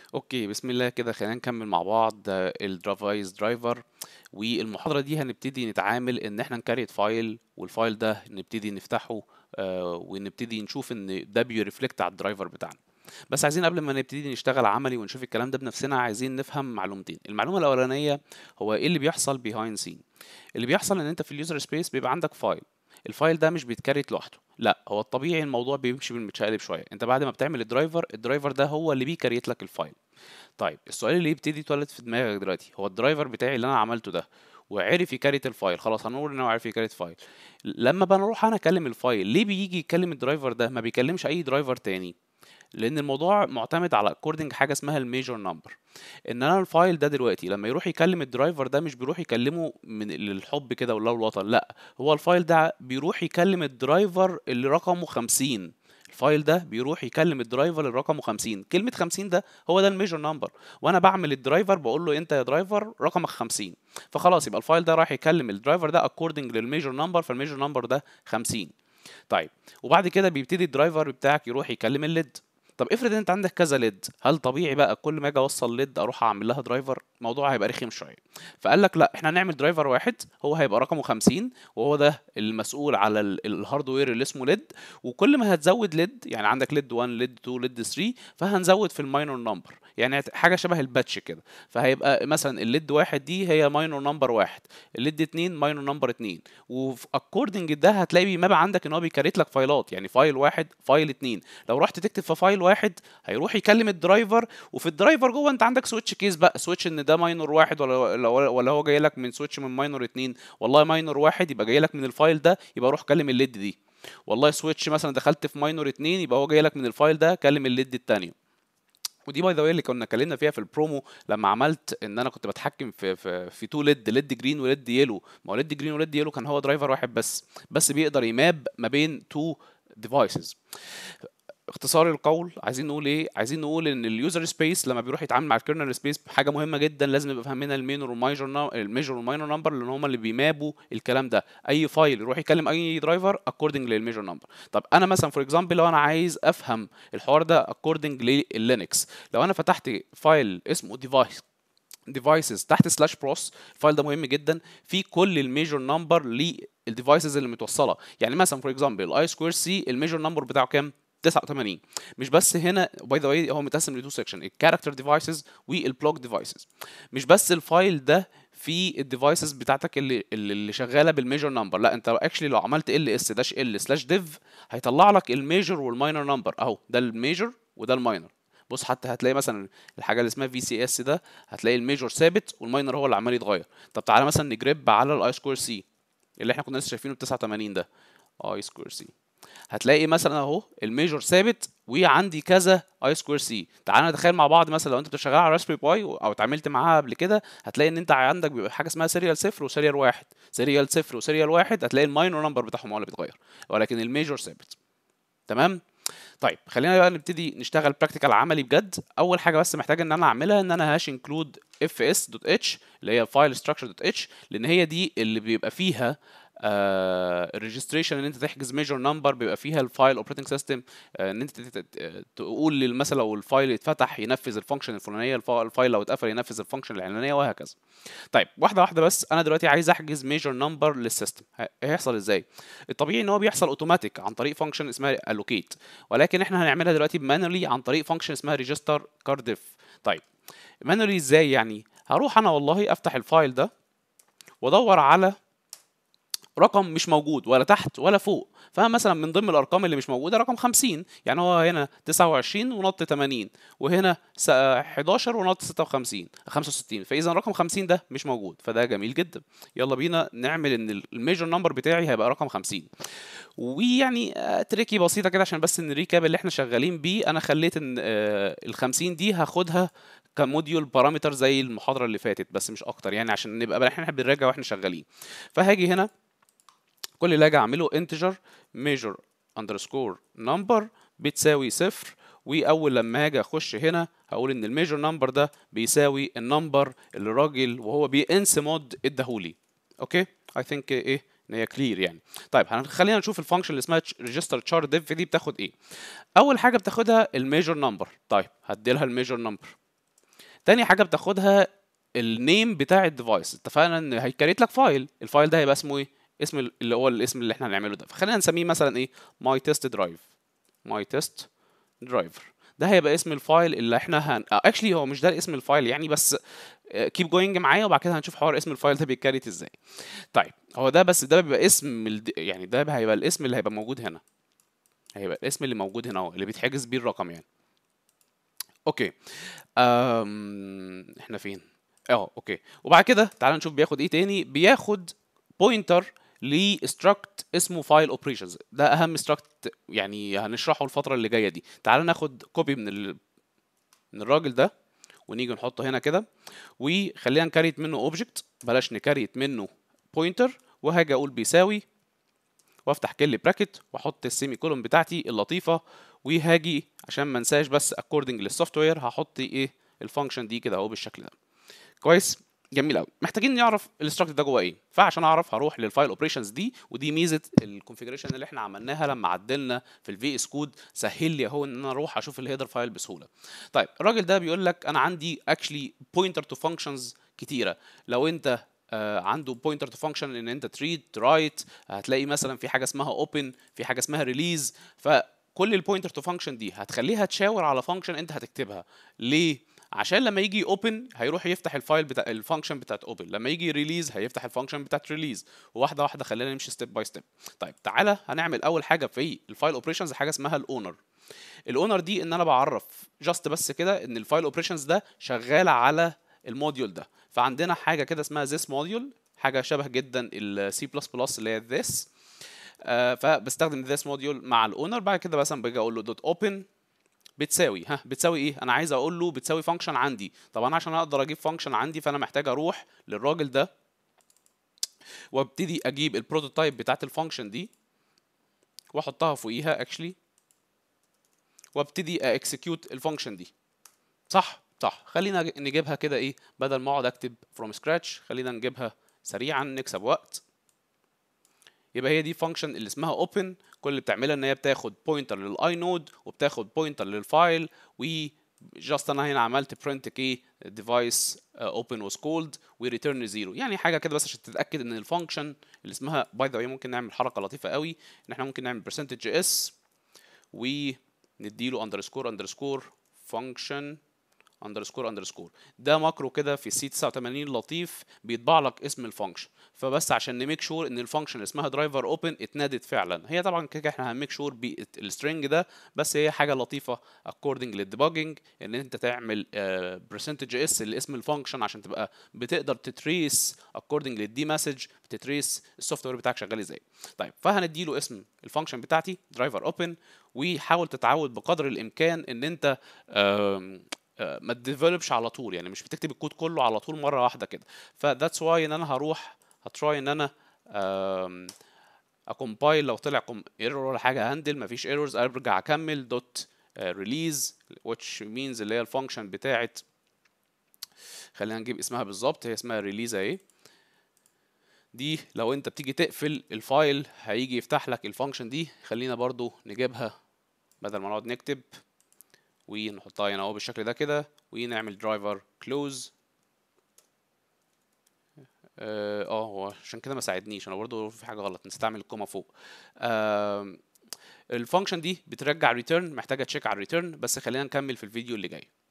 اوكي بسم الله كده خلينا نكمل مع بعض الدرافايز درايفر والمحاضرة دي هنبتدي نتعامل ان احنا نكريت فايل والفايل ده نبتدي نفتحه آه، ونبتدي نشوف ان ده بيرفلكت على الدرايفر بتاعنا بس عايزين قبل ما نبتدي نشتغل عملي ونشوف الكلام ده بنفسنا عايزين نفهم معلومتين المعلومة الأولانية هو ايه اللي بيحصل behind scene اللي بيحصل ان انت في اليوزر سبيس بيبقى عندك فايل الفايل ده مش بيتكريت لوحده لا هو الطبيعي الموضوع بيمشي بالمتشقلب شويه انت بعد ما بتعمل الدرايفر الدرايفر ده هو اللي بيكريت لك الفايل طيب السؤال اللي يبتدي يتولد في دماغك دلوقتي هو الدرايفر بتاعي اللي انا عملته ده وعرف يكريت الفايل خلاص هنقول ان هو عارف يكريت فايل لما بنروح انا اكلم الفايل ليه بيجي يكلم الدرايفر ده ما بيكلمش اي درايفر تاني لان الموضوع معتمد على اكوردنج حاجه اسمها الميجور نمبر ان انا الفايل ده دلوقتي لما يروح يكلم الدرايفر ده مش بيروح يكلمه من للحب كده ولا الوطن لا هو الفايل ده بيروح يكلم الدرايفر اللي رقمه 50 الفايل ده بيروح يكلم الدرايفر اللي رقمه 50 كلمه 50 ده هو ده الميجور نمبر وانا بعمل الدرايفر بقول له انت يا درايفر رقمك 50 فخلاص يبقى الفايل ده راح يكلم الدرايفر ده اكوردنج للميجور نمبر فالميجور نمبر ده 50 طيب وبعد كده بيبتدي الدرايفر بتاعك يروح يكلم الليد طب افرض انت عندك كذا ليد هل طبيعي بقى كل ما اجي اوصل ليد اروح اعمل لها درايفر الموضوع هيبقى رخم شويه فقال لك لا احنا هنعمل درايفر واحد هو هيبقى رقمه 50 وهو ده المسؤول على ال- الهاردوير اللي اسمه ليد وكل ما هتزود ليد يعني عندك ليد 1 ليد 2 ليد 3 فهنزود في الماينور نمبر يعني هت- حاجه شبه الباتش كده فهيبقى مثلا الليد واحد دي هي ماينور نمبر واحد الليد 2 ماينور نمبر 2 وفي اكوردنج ده هتلاقي بيماب عندك ان هو بيكريت لك فايلات يعني فايل واحد فايل اتنين لو رحت تكتب في فايل واحد هيروح يكلم الدرايفر وفي الدرايفر جوه انت عندك سويتش كيس بقى سويتش ان ده ماينور واحد ولا ولا, ولا هو جاي لك من سويتش من ماينور اتنين والله ماينور واحد يبقى جاي لك من الفايل ده يبقى روح كلم الليد دي والله سويتش مثلا دخلت في ماينور اتنين يبقى هو جاي لك من الفايل ده كلم الليد التانية ودي باي ذا واي اللي كنا اتكلمنا فيها في البرومو لما عملت ان انا كنت بتحكم في في في تو ليد ليد جرين وليد يلو ما هو ليد جرين وليد يلو كان هو درايفر واحد بس بس بيقدر يماب ما بين تو ديفايسز اختصار القول عايزين نقول ايه عايزين نقول ان اليوزر سبيس لما بيروح يتعامل مع الكيرنل سبيس حاجه مهمه جدا لازم نبقى فاهمينها المينور والمايجور الميجور والماينور نمبر لان هم اللي بيمابوا الكلام ده اي فايل يروح يكلم اي درايفر اكوردنج للميجور نمبر طب انا مثلا فور اكزامبل لو انا عايز افهم الحوار ده اكوردنج للينكس لو انا فتحت فايل اسمه ديفايس ديفايسز تحت سلاش بروس الفايل ده مهم جدا في كل الميجور نمبر للديفايسز اللي متوصله يعني مثلا فور اكزامبل الاي سكوير سي الميجور نمبر بتاعه كام 89 مش بس هنا باي ذا واي هو متقسم لتو سيكشن الكاركتر ديفايسز والبلوك ديفايسز مش بس الفايل ده في الديفايسز بتاعتك اللي اللي شغاله بالميجور نمبر لا انت اكشلي لو عملت ال اس داش ال سلاش ديف هيطلع لك الميجور والماينر نمبر اهو ده الميجور وده الماينر بص حتى هتلاقي مثلا الحاجه اللي اسمها في سي اس ده هتلاقي الميجور ثابت والماينر هو اللي عمال يتغير طب تعالى مثلا نجرب على الاي سكوير سي اللي احنا كنا لسه شايفينه ب 89 ده اي سكوير سي هتلاقي مثلا اهو الميجور ثابت وعندي كذا اي سكوير سي تعالى نتخيل مع بعض مثلا لو انت شغال على راسبري باي او اتعاملت معاها قبل كده هتلاقي ان انت عندك بيبقى حاجه اسمها سيريال صفر وسيريال واحد سيريال صفر وسيريال واحد هتلاقي الماينور نمبر بتاعهم هو اللي بيتغير ولكن الميجور ثابت تمام طيب خلينا بقى نبتدي نشتغل براكتيكال عملي بجد اول حاجه بس محتاج ان انا اعملها ان انا هاش انكلود اف اس دوت اتش اللي هي فايل ستراكشر دوت اتش لان هي دي اللي بيبقى فيها الريجستريشن ان انت تحجز ميجر نمبر بيبقى فيها الفايل اوبريتنج سيستم ان انت تت- تت- تقول لل- مثلا لو الفايل اتفتح ينفذ الفانكشن الفلانيه الف- الفايل لو اتقفل ينفذ الفانكشن العلانيه وهكذا طيب واحده واحده بس انا دلوقتي عايز احجز ميجر نمبر للسيستم ه- هيحصل ازاي الطبيعي ان هو بيحصل اوتوماتيك عن طريق فانكشن اسمها allocate ولكن احنا هنعملها دلوقتي مانولي عن طريق فانكشن اسمها register cardif طيب مانولي ازاي يعني هروح انا والله افتح الفايل ده وادور على رقم مش موجود ولا تحت ولا فوق فمثلا من ضمن الارقام اللي مش موجوده رقم 50 يعني هو هنا 29 ونط 80 وهنا س- 11 ونط 56 65 فاذا رقم 50 ده مش موجود فده جميل جدا يلا بينا نعمل ان الميجر نمبر بتاعي هيبقى رقم 50 ويعني آه، تريكي بسيطه كده عشان بس نريكاب اللي احنا شغالين بيه انا خليت ان ال 50 دي هاخدها كموديول بارامتر زي المحاضره اللي فاتت بس مش اكتر يعني عشان نبقى بقى احنا بنراجع واحنا شغالين فهاجي هنا كل اللي هاجي اعمله integer measure underscore number بتساوي صفر واول لما هاجي اخش هنا هقول ان الميجر نمبر ده بيساوي النمبر اللي الراجل وهو بينس مود اداهولي اوكي اي ثينك ايه ان هي كلير يعني طيب هن- خلينا نشوف الفانكشن اللي اسمها ريجستر تشار ديف دي بتاخد ايه اول حاجه بتاخدها الميجر نمبر طيب هدي لها الميجر نمبر تاني حاجه بتاخدها النيم بتاع الديفايس اتفقنا ان هيكريت لك فايل الفايل ده هيبقى اسمه ايه اسم ال- اللي هو الاسم اللي احنا هنعمله ده فخلينا نسميه مثلا ايه ماي تيست درايف ماي تيست درايفر ده هيبقى اسم الفايل اللي احنا هن اكشلي هو مش ده اسم الفايل يعني بس كيب جوينج معايا وبعد كده هنشوف حوار اسم الفايل ده بيتكريت ازاي طيب هو ده بس ده بيبقى اسم ال... يعني ده هيبقى الاسم اللي هيبقى موجود هنا هيبقى الاسم اللي موجود هنا اهو اللي بيتحجز بيه الرقم يعني اوكي أم... احنا فين اه اوكي وبعد كده تعال نشوف بياخد ايه تاني بياخد بوينتر لستراكت اسمه فايل اوبريشنز ده اهم ستراكت يعني هنشرحه الفتره اللي جايه دي تعال ناخد كوبي من ال... من الراجل ده ونيجي نحطه هنا كده وخلينا نكريت منه اوبجكت بلاش نكريت منه بوينتر وهاجي اقول بيساوي وافتح كل براكت واحط السيمي كولوم بتاعتي اللطيفه وهاجي عشان ما انساش بس اكوردنج للسوفت وير هحط ايه الفانكشن دي كده اهو بالشكل ده كويس جميل قوي محتاجين نعرف الاستراكت ده جوه ايه فعشان اعرف هروح للفايل اوبريشنز دي ودي ميزه الكونفيجريشن اللي احنا عملناها لما عدلنا في الفي اس كود سهل لي اهو ان انا اروح اشوف الهيدر فايل بسهوله طيب الراجل ده بيقول لك انا عندي اكشلي بوينتر تو فانكشنز كتيره لو انت آه عنده بوينتر تو فانكشن ان انت تريد رايت هتلاقي مثلا في حاجه اسمها اوبن في حاجه اسمها ريليز فكل البوينتر تو فانكشن دي هتخليها تشاور على فانكشن انت هتكتبها ليه عشان لما يجي اوبن هيروح يفتح الفايل بتاع الفانكشن بتاعت اوبن لما يجي ريليز هيفتح الفانكشن بتاعت ريليز وواحده واحده خلينا نمشي ستيب باي ستيب طيب تعالى هنعمل اول حاجه في الفايل اوبريشنز حاجه اسمها الاونر الاونر دي ان انا بعرف جاست بس كده ان الفايل اوبريشنز ده شغال على الموديول ده فعندنا حاجه كده اسمها this موديول حاجه شبه جدا السي بلس بلس اللي هي this آه فبستخدم this موديول مع الاونر بعد كده مثلا باجي اقول له دوت اوبن بتساوي ها بتساوي ايه انا عايز اقول له بتساوي فانكشن عندي طبعا عشان اقدر اجيب فانكشن عندي فانا محتاج اروح للراجل ده وابتدي اجيب البروتوتايب بتاعت الفانكشن دي واحطها فوقيها اكشلي وابتدي اكسكيوت الفانكشن دي صح صح خلينا نجيبها كده ايه بدل ما اقعد اكتب فروم سكراتش خلينا نجيبها سريعا نكسب وقت يبقى هي دي فانكشن اللي اسمها اوبن كل اللي بتعملها ان هي بتاخد بوينتر للاي نود وبتاخد بوينتر للفايل و جاست انا هنا عملت برنت كي ديفايس اوبن واز كولد وريتيرن زيرو يعني حاجه كده بس عشان تتاكد ان الفانكشن اللي اسمها باي ذا ممكن نعمل حركه لطيفه قوي ان احنا ممكن نعمل برسنتج اس ونديله اندرسكور اندرسكور فانكشن اندرسكور اندرسكور ده ماكرو كده في السي 89 لطيف بيطبع لك اسم الفانكشن فبس عشان نميك شور ان الفانكشن اللي اسمها درايفر اوبن اتنادت فعلا هي طبعا كده احنا هنميك شور بالسترنج ده بس هي حاجه لطيفه اكوردنج للديباجنج ان انت تعمل برسنتج اس لاسم الفانكشن عشان تبقى بتقدر تتريس اكوردنج للدي مسج بتتريس السوفت وير بتاعك شغال ازاي طيب فهنديله اسم الفانكشن بتاعتي درايفر اوبن وحاول تتعود بقدر الامكان ان انت ما تديفلوبش على طول يعني مش بتكتب الكود كله على طول مره واحده كده فذاتس واي ان انا هروح هتراي ان انا اكومبايل لو طلع ايرور ولا حاجه هندل مفيش ايرورز ارجع اكمل دوت ريليز which means اللي هي الفانكشن بتاعت خلينا نجيب اسمها بالظبط هي اسمها ريليز اهي دي لو انت بتيجي تقفل الفايل هيجي يفتح لك الفانكشن دي خلينا برضو نجيبها بدل ما نقعد نكتب ونحطها هنا اهو بالشكل ده كده ونعمل درايفر كلوز اه هو عشان كده ما ساعدنيش انا برضو في حاجه غلط نسيت اعمل الكوما فوق آه الفانكشن دي بترجع ريتيرن محتاجه تشيك على الريتيرن بس خلينا نكمل في الفيديو اللي جاي